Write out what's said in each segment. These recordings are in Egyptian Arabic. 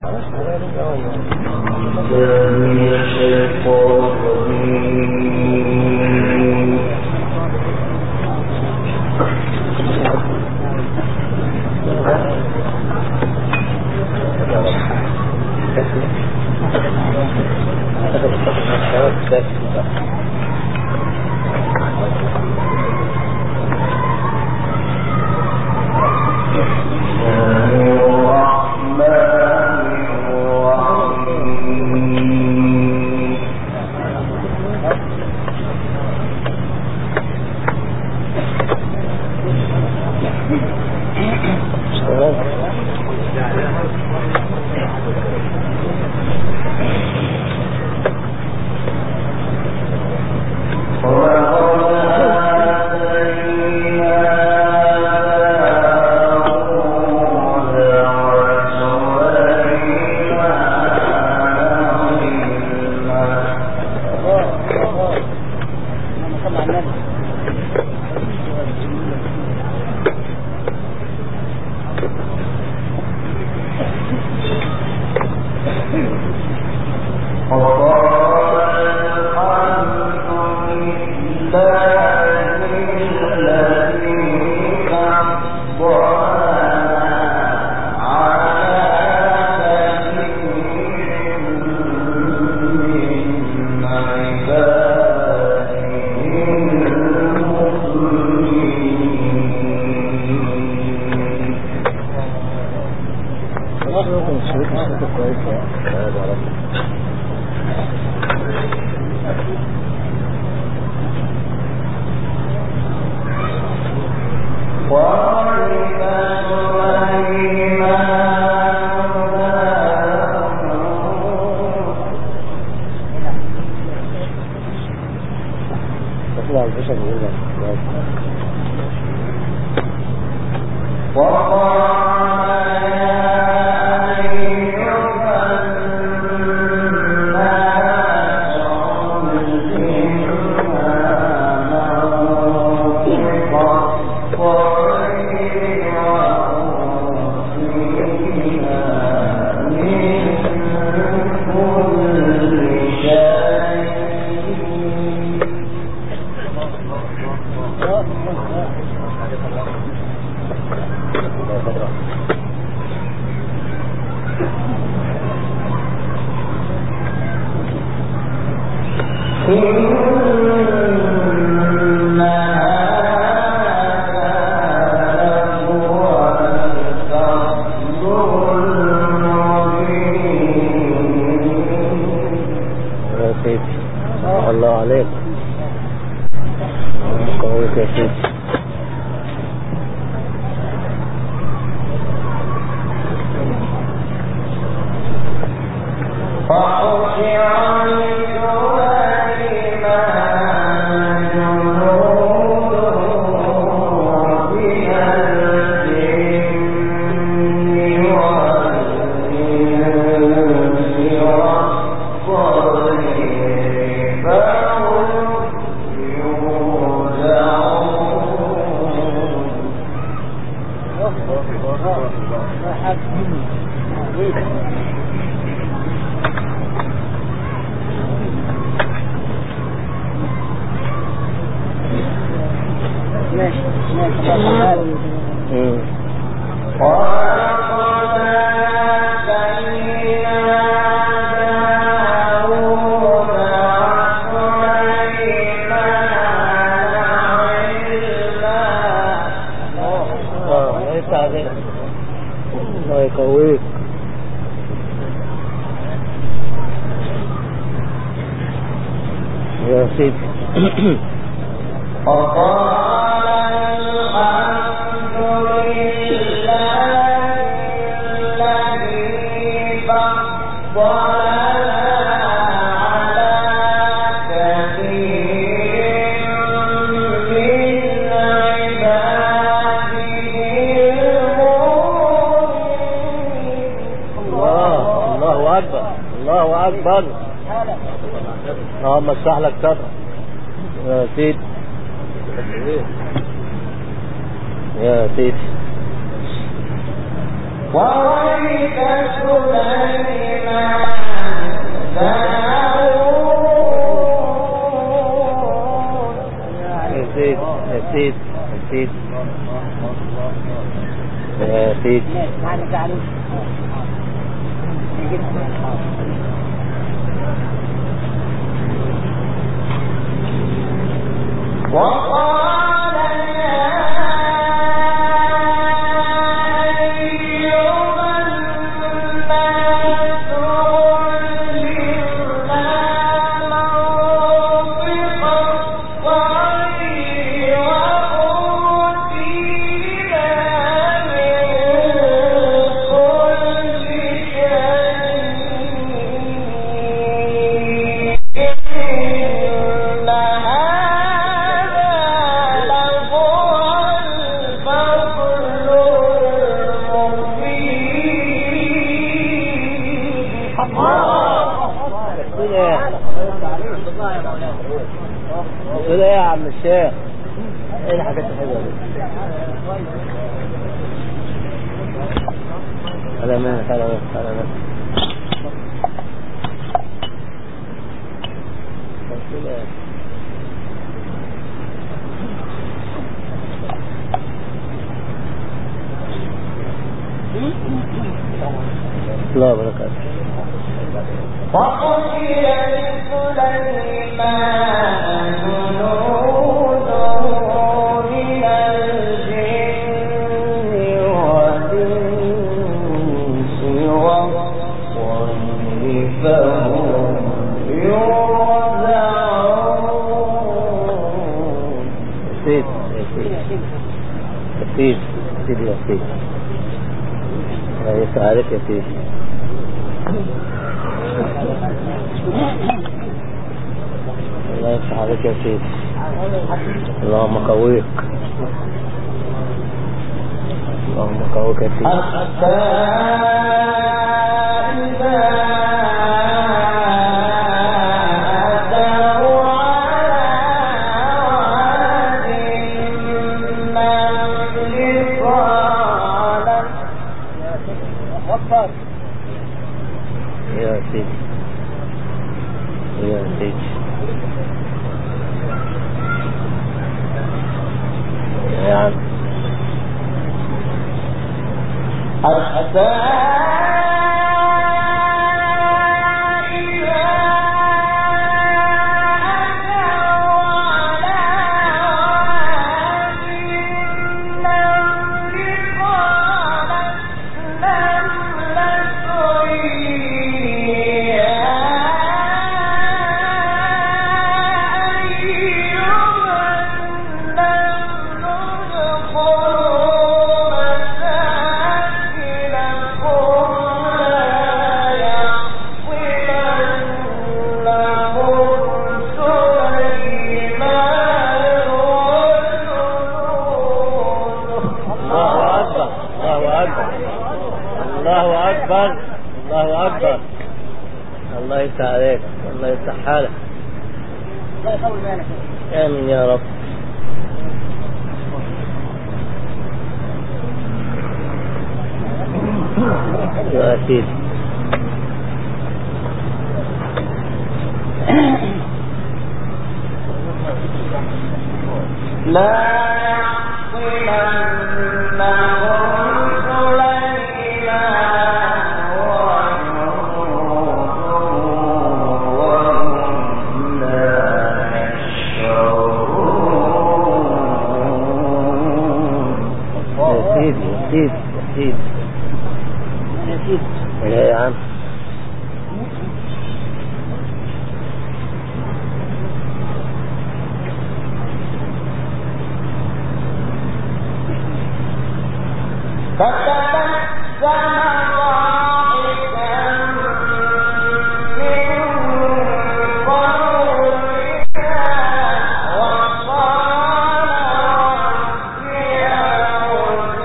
وَرَأَيْتَ سُلَيْمَانَ سيدي يا سيدي وقال يا أيها الناس لله موقف الطير وأوتينا من كل شيء إن هذا لهو الفضل المبين كده يا عم الشيخ ايه الحاجات الحلوه دي على مالك على مالك على مالك كده. لا بركاته وحشي لسليمان جنوده من الجن والإنس والطير فهم يوزعون سيد سيد سيد يا سيد الله يسعدك يا سيد الله يسعدك يا سيد اللهم قويك اللهم قويك يا سيد حتى إذا أتوا على واد النمل قالت يا سيد يا سيد يا عم حتى إذا أتوا على واد النمل قالت نملة يا أيها النمل ادخلوا مساكنكم لا يحطمنكم سليمان وجنوده الله أكبر الله أكبر الله أكبر الله أكبر الله يفتح عليك الله يفتح حالك آمين يا رب يا سيدي لا يحطمنهم سليمان وجنوده وهم لا يشعرون يا سيدي يا سيدي يا سيدي يا يا عم فتبسم ضاحكا من قولها وقال رب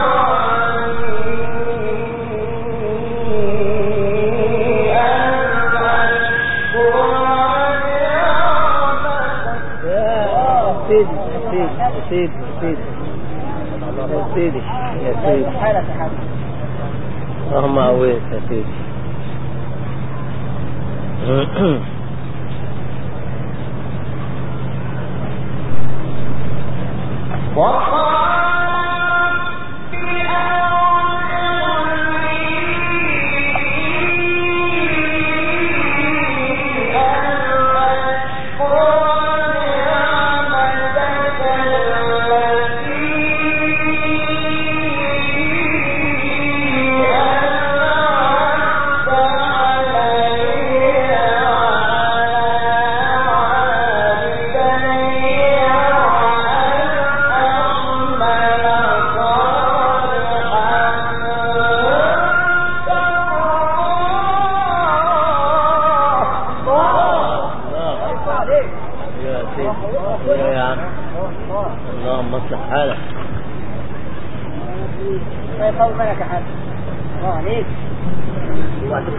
أوزعني أن أشكر نعمتك يا سيدي يا سيدي يا سيدي يا سيدي يا سيدي اللهم قويك يا سيدي وقال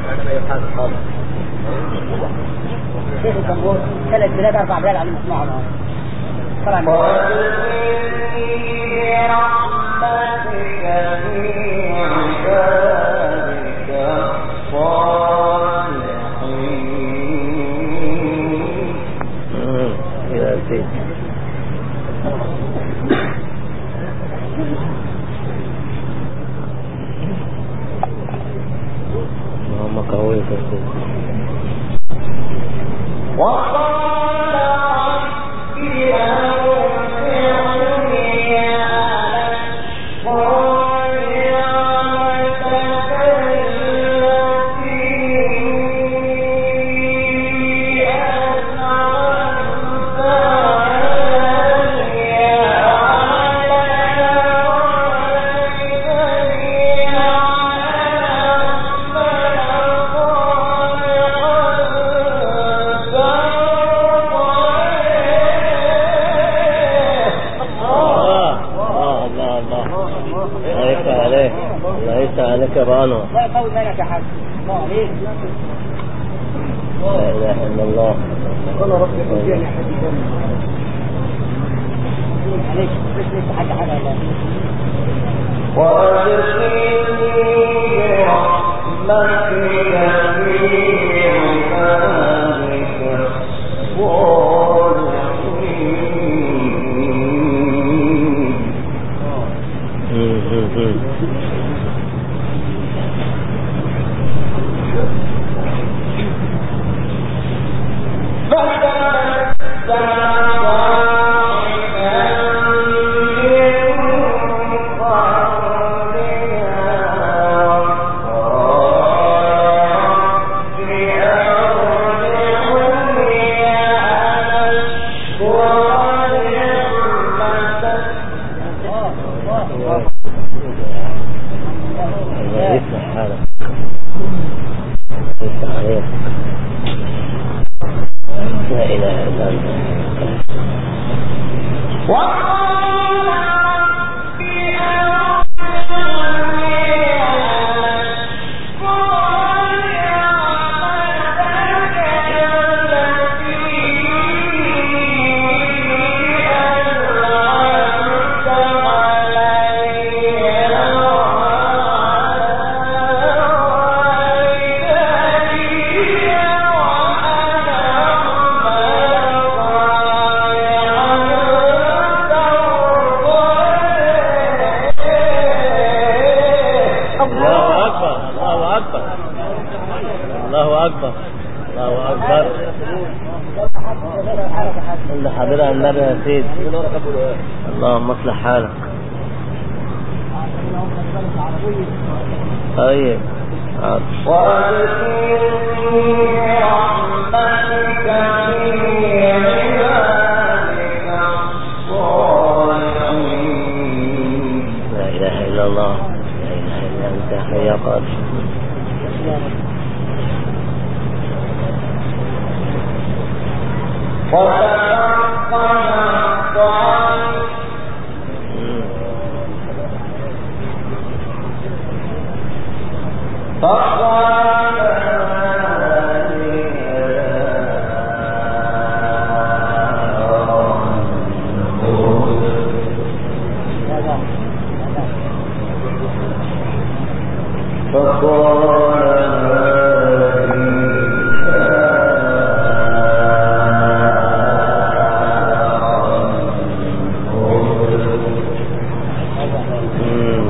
شيخ الجمهور ثلاث بلاد اربع بلاد عليهم يسمعوا معاهم طبعا مم. يا سيدي اللهم قويك يا سيدي الله الله الله الله الله يفتح عليك الله يفتح عليك يا بانو لا يقوي بالك يا حاج الله عليك لا اله الا الله قال ربي توجيهني حديثا عليك مش لسه حاجه حاجه لا مم، مم، مم. الله يفتح حالك يفتح عليك لا اله الا انت الله اكبر الله اكبر الله اكبر الله اكبر اللي حاضرها النبي يا سيدي اللهم اصلح حالك طيب حاضر. لا اله الا الله لا اله الا انت حي يا قادر مم. مم.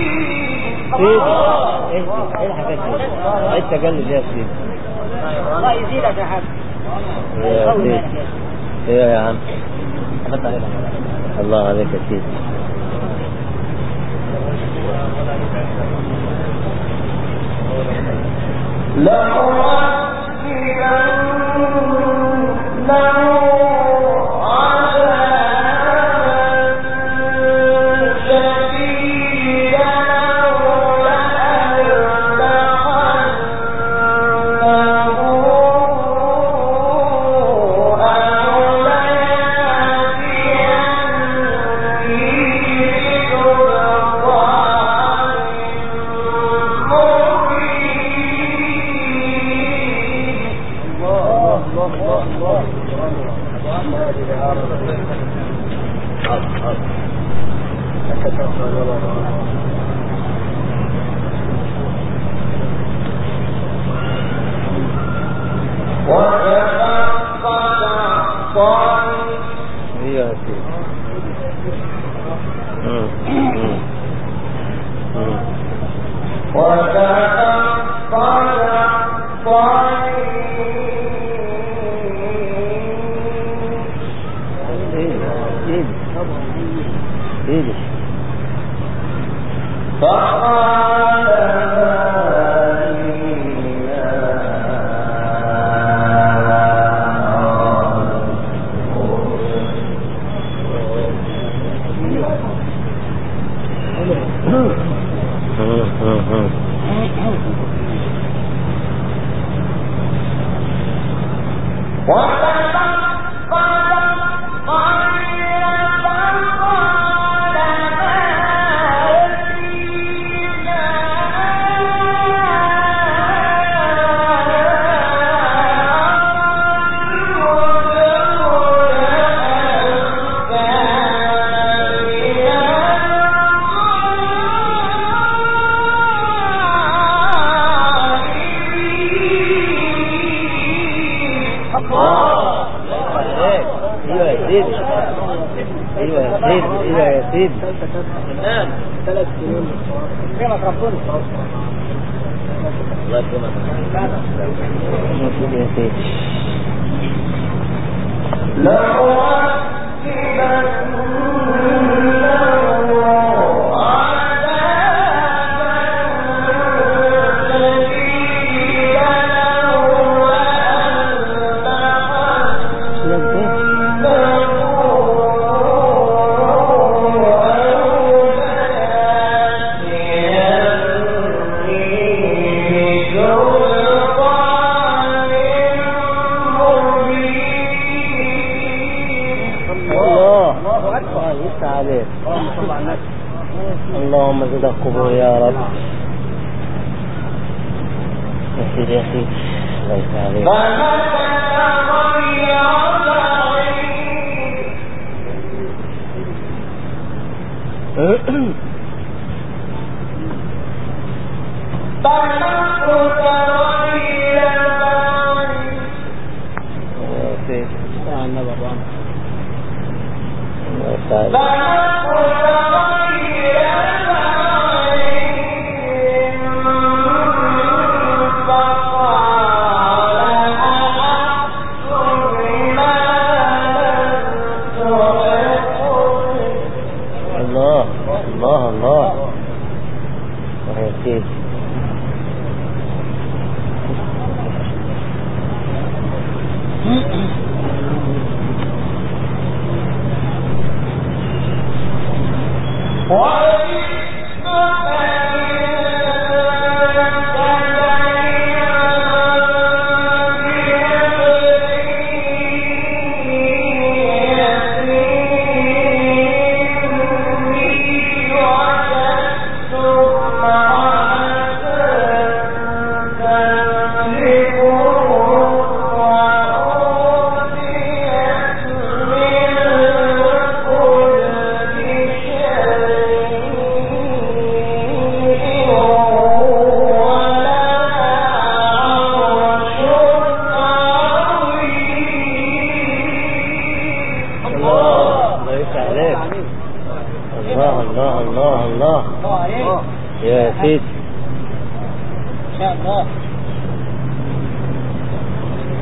ايه ايه ايه الحاجات دي؟ ايه التجلي دي يا سيدي؟ يزيدك يا حاج يا أول سيدي مالك. ايه يا عم الله عليك يا سيدي ايه يا سيدي مم. مم. مم. سيدي سيدي سيدي مم. مم. مم. ايوه يا سيدي ايوه يا سيدي ايوه يا سيدي تمام ثلاث سنين كلمة ربنا الله يكرمك يا سيدي يا سيدي الله الله يفتح عليك اللهم صل على النبي اللهم زد القبور يا رب يا سيدي يا سيدي الله يفتح عليك يا سيدي على النبي الرحمة الله يفتح عليك الله الله الله يا سيدي الله الله يفتح عليك الله الله الله الله الله عليك يا سيدي إن شاء الله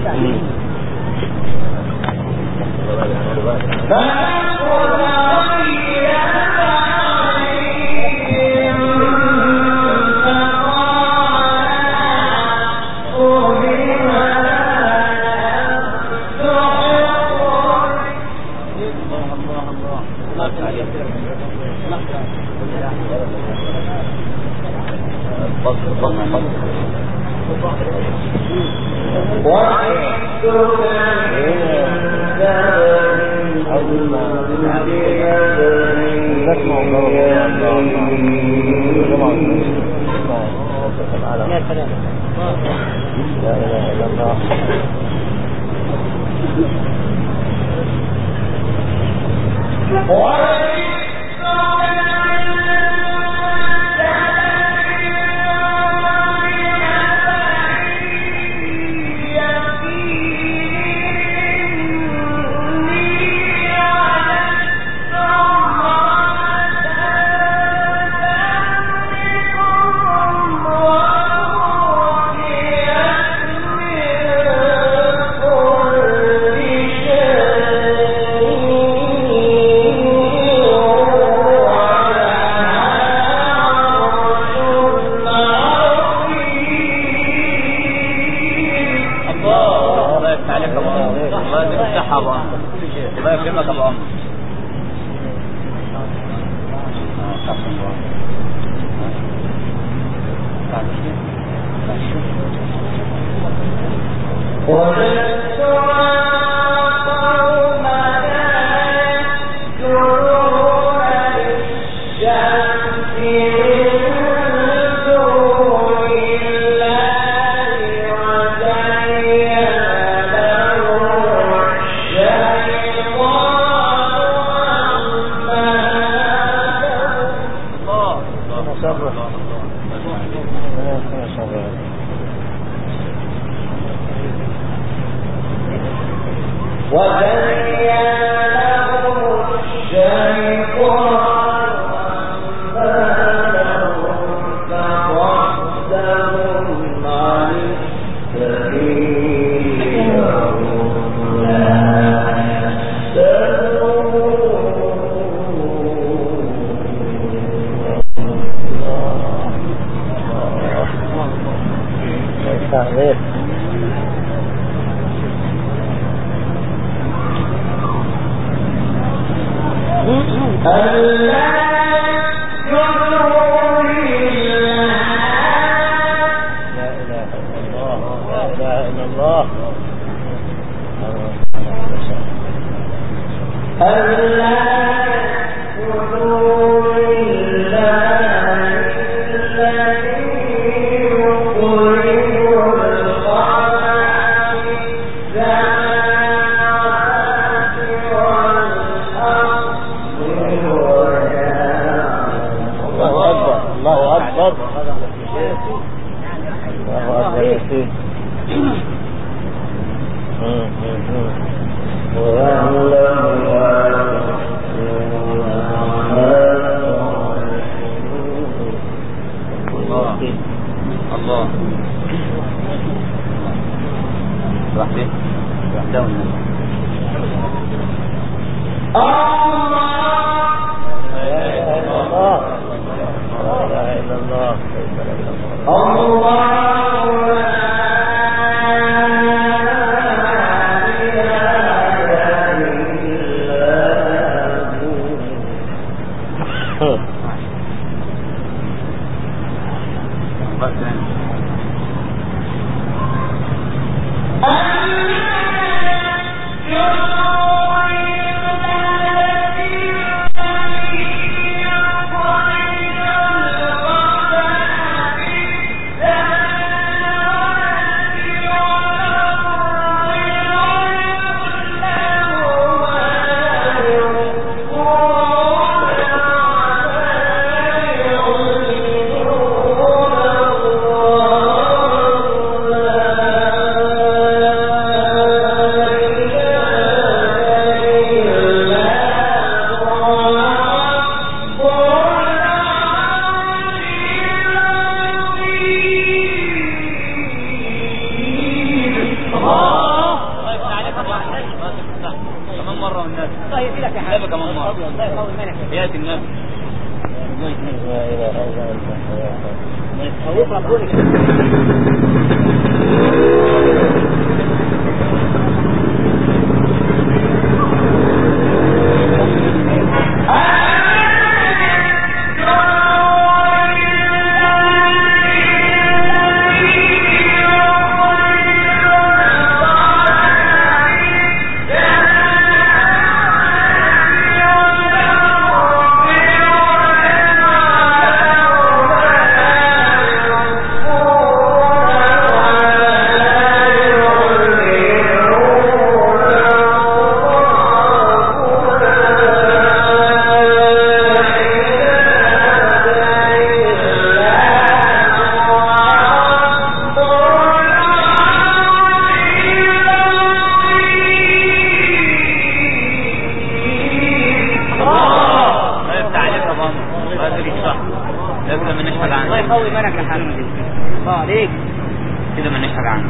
يا سلام لا اله الا الله الله يفتح عليك ابو عمر الله يفتحها ابو عمر الله يكرمك ابو عمر الله شر شر غير لا اله الا الله لا اله الا الله الله اكبر الله اكبر الله اكبر يا سيدي مم، مم، مم. الله الله لوحدي لوحده لا اله الا الله لا اله الا الله ليس الا الله هم. بس Thank you. النبي كمان مرة الله يقوي منك يأتي النبي لا إله إلا أنت خوف ربوني الله يفتح عليك يا بابا الله يديك الصح لسه ما نشهد الله عنه يقوي منك يا حبيبي الله عليك كده ما نشهد عنه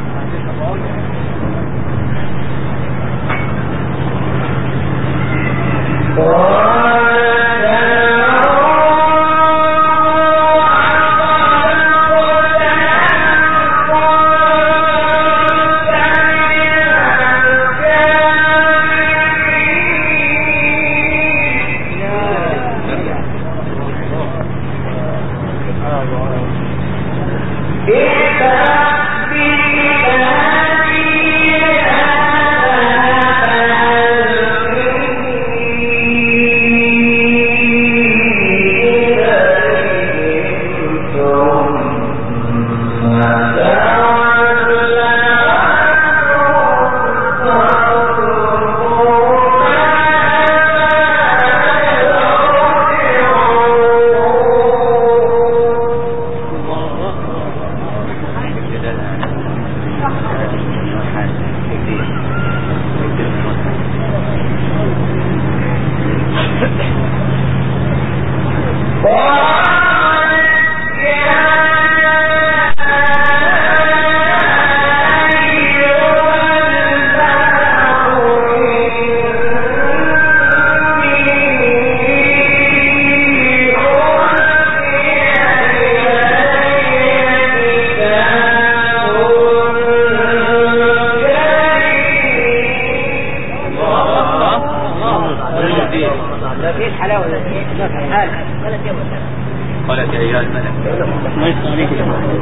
ايه الحلاوه دي ايه حال ثلاث يوم قالت يا ايها الملك ما يفتح عليك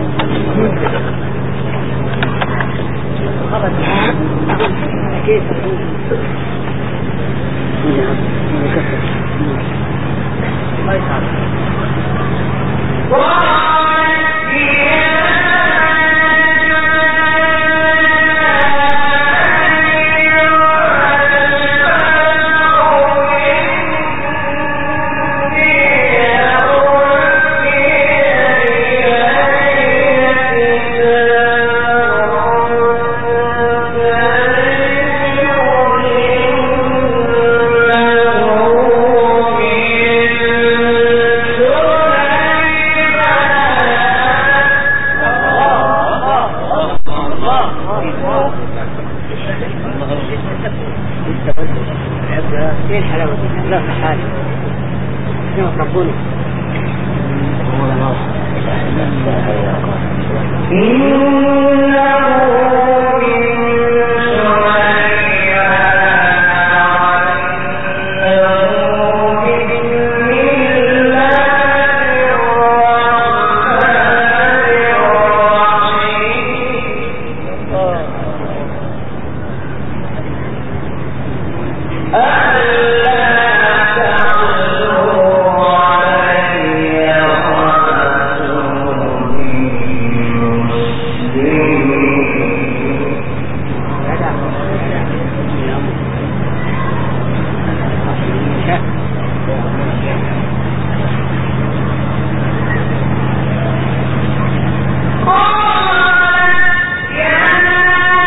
خبر اكيد الله يسعدك ايه الحلاوه دي لا في حالي يوم ربوني Oh, yeah.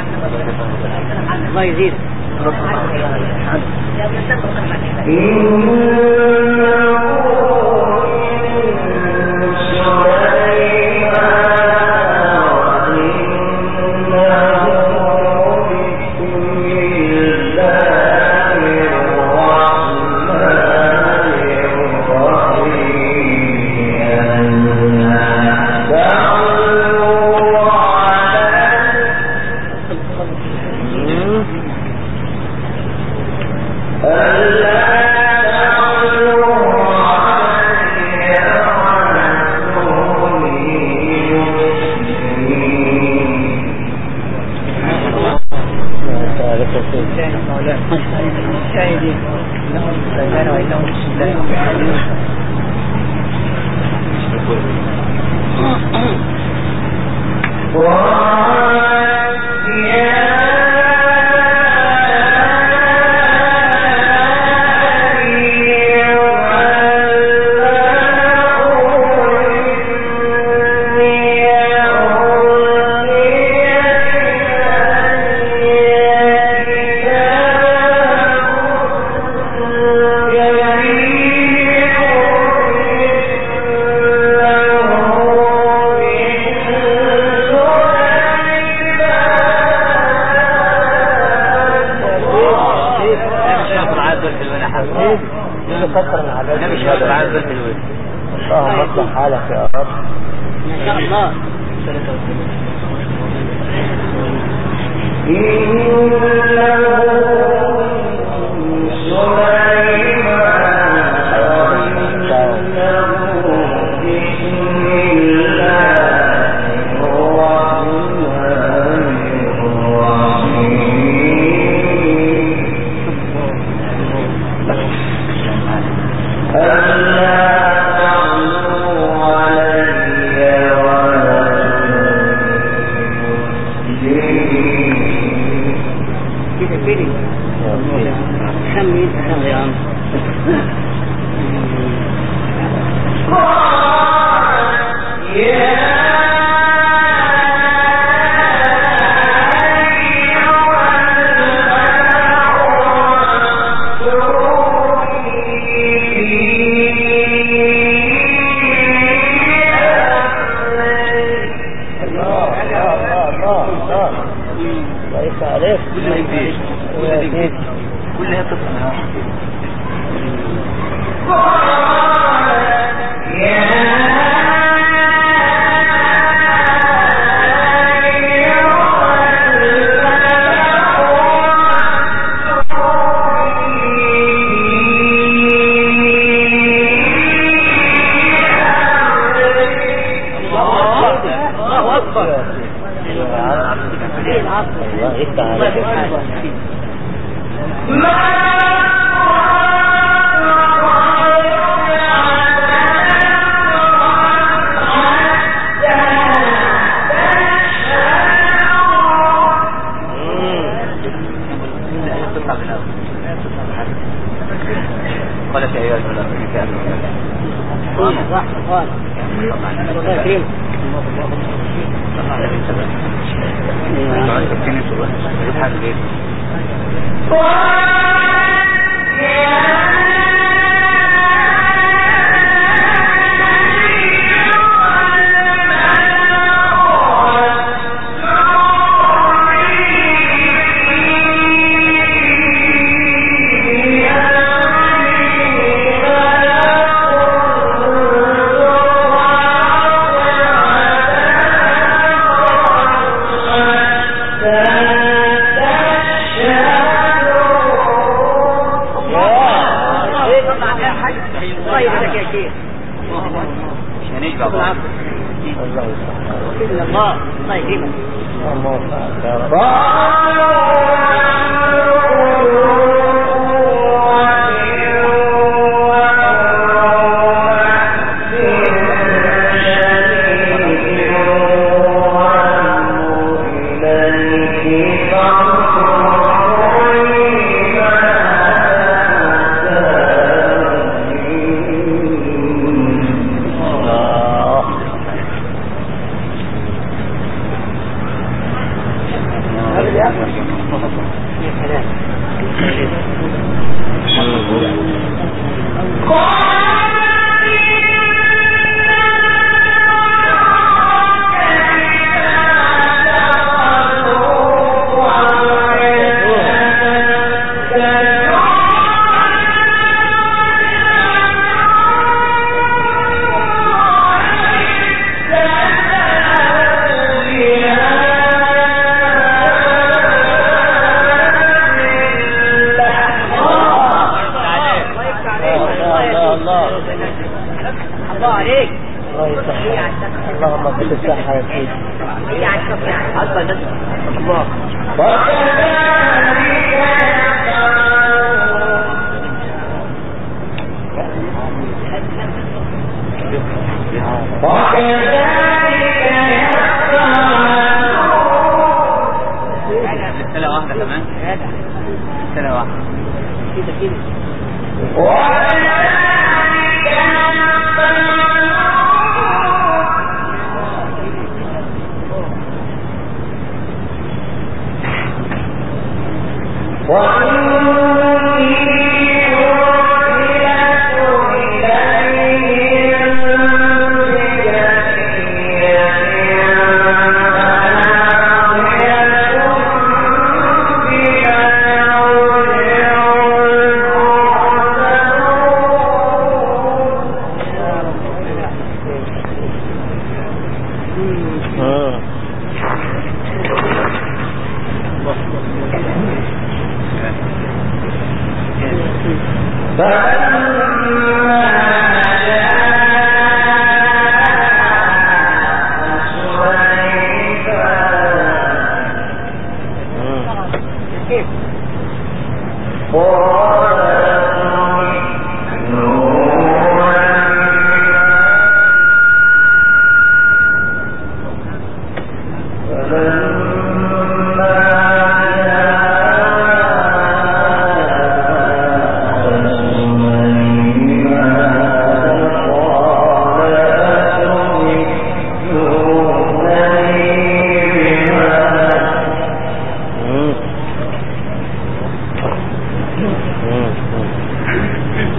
الله يزيد الشيخ معذب في المنحة كثر العذاب النبي الشيخ معذب في الوجه اللهم اصلح حالك يا رب ما شاء الله كده كده خمي خمي يا عم الله الله الله الله الله يفتح عليك كلها كبير يا سيدي كلها قصة الله اكبر الله يفتح عليك قالت يا أيها الملائكة كأنه صح صح الله يكرمك الله يهديك يا شيخ مش هنشبع بعض الله يفتح إلا الله الله يكرمك اللهم وفقك يا رب الله الله الله الله عليك الله يسخر اللهم كل الصحة يا سيدي هي على الشوف يعني حتى الناس الله رسالة واحدة كمان رسالة واحدة كده كده آه. كيف مم. مم. مم.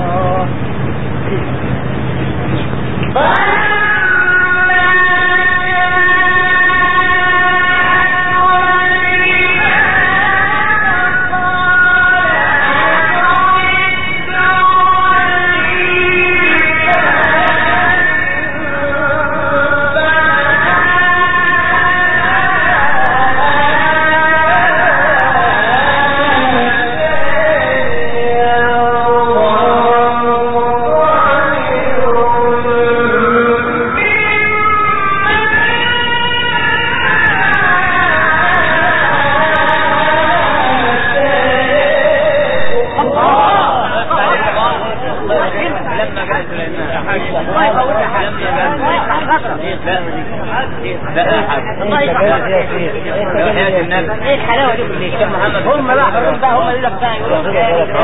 لما جاء سليمان الله يقويك يا حاج الله يحفظك لا لا حاجة الله انت جاهز يا يحفظك سيدي انت لو جاهز حياة يا النبي سيدي ايه الحلاوه دي بالليل محمد هم بقى هم بقى هم اللي بتاع يقولوا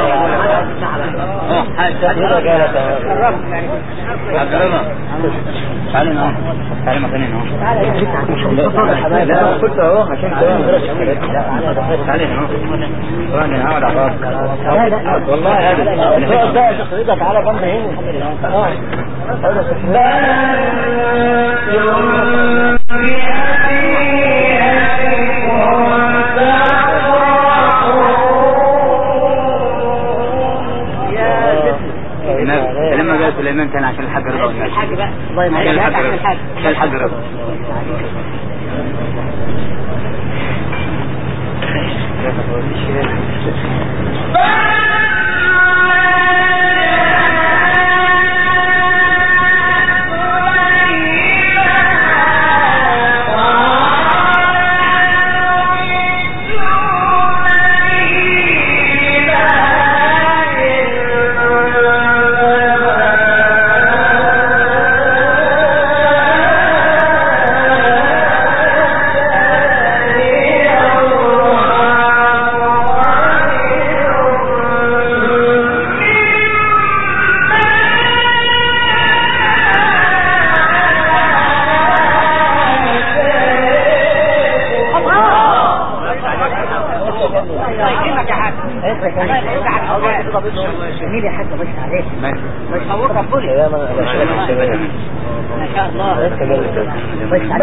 اه حاجة يلا جالك اهو. عبد الرحمن تعالى هنا تعالى مكاني هنا لا قلت اهو عشان كده تعالى هنا طبعا انا هقعد على الراس والله هذا الفرق ده يا شيخ رضا تعالى جنب هنا اه النبي لما جاء سليمان كان عشان الحاج رضا والنبي الحاج بقى الله عشان يمهد الحاج عشان رضا الحاج عشان الحاج رضا Oh حاجة ثانية جميل يا حاج بس عليك بس ربنا يا من ما شاء الله بس عليك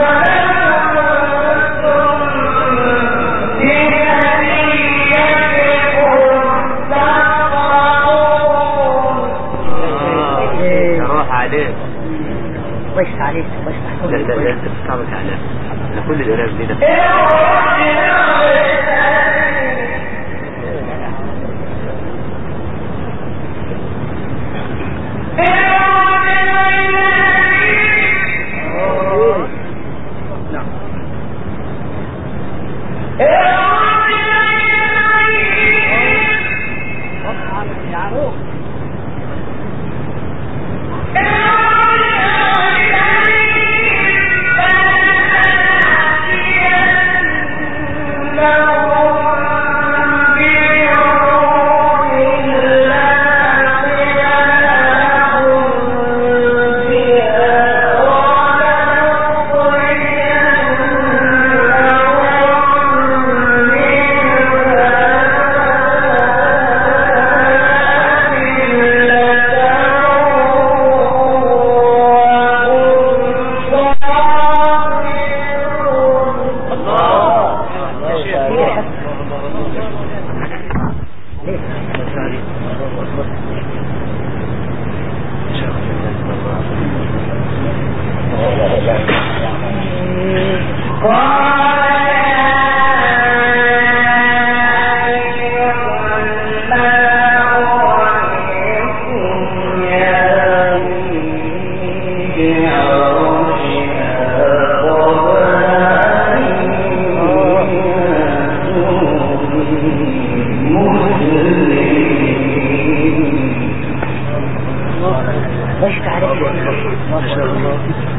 روح عليه بس عليك بس لا لا لا انت بتصعبك عليه انا كل القرايه دي ده بس عليك ما شاء الله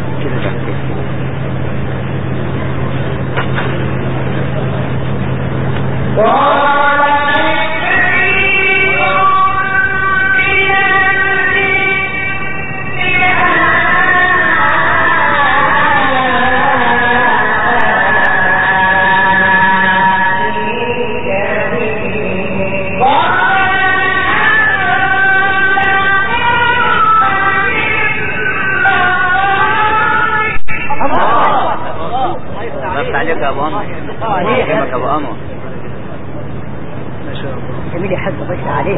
بس عليك يا ابو انور يهمك يا ابو انور ما شاء الله جميل يا حاج بس عليك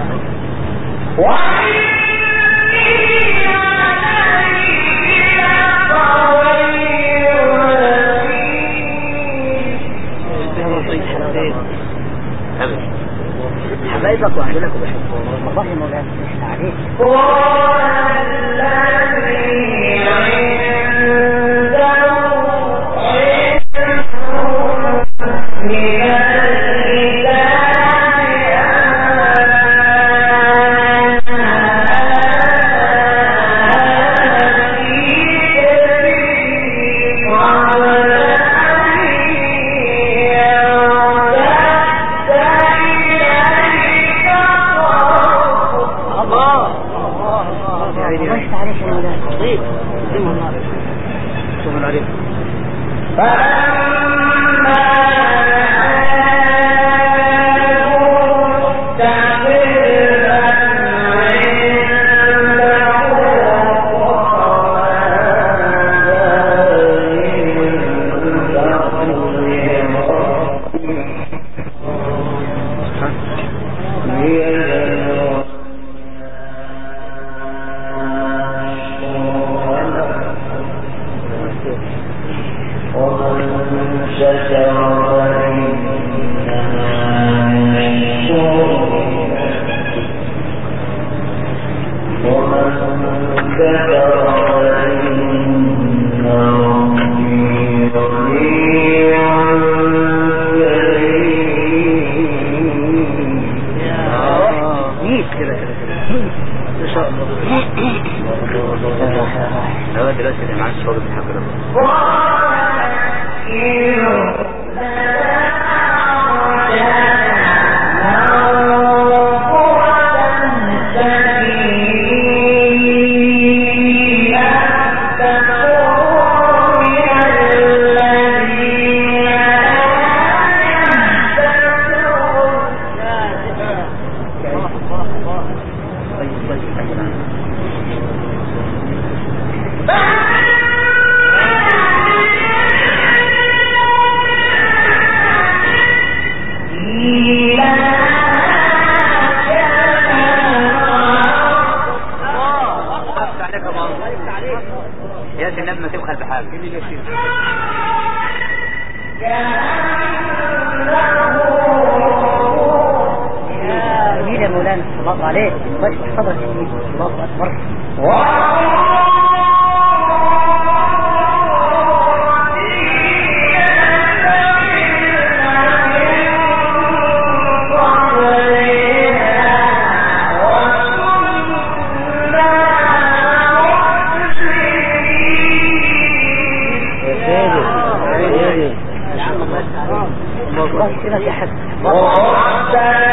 ابدا حبايبك واهلك وبحبهم والله يا مولانا بس عليك بس عليك يا مولانا طيب شوف العريض جميل كده كده كده ما شاء الله هو دلوقتي اللي معاه الشغل بيحب ربنا الله عليك طيب تفضل الله اكبر يا سيدي يا سيدي الله كده يا حد الله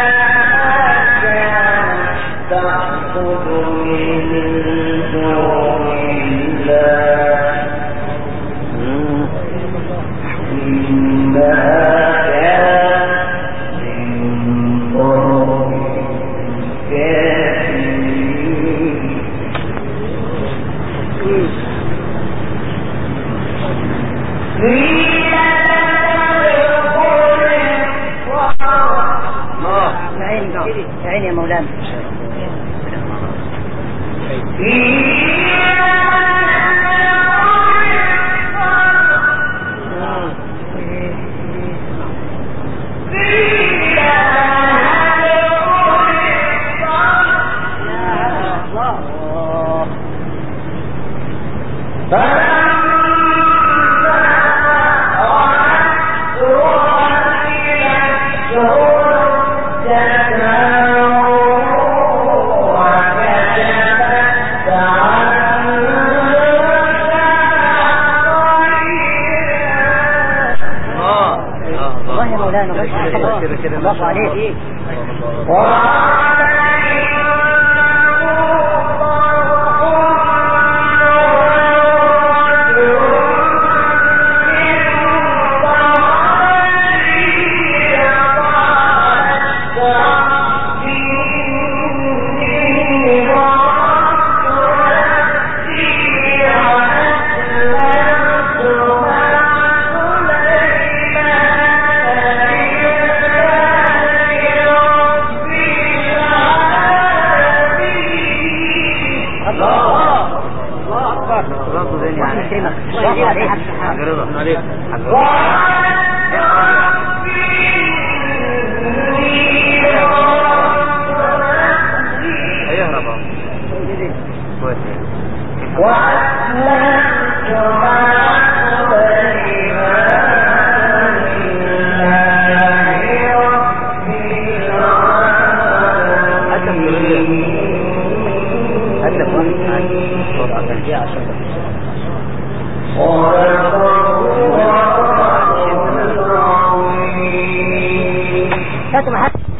يا عيني يا عيني يا مولانا الله الله يا مولانا الله عليك الله يكرمك الله عليك هيهرب كويس أدب أدب واحد يا عشان كاتب حد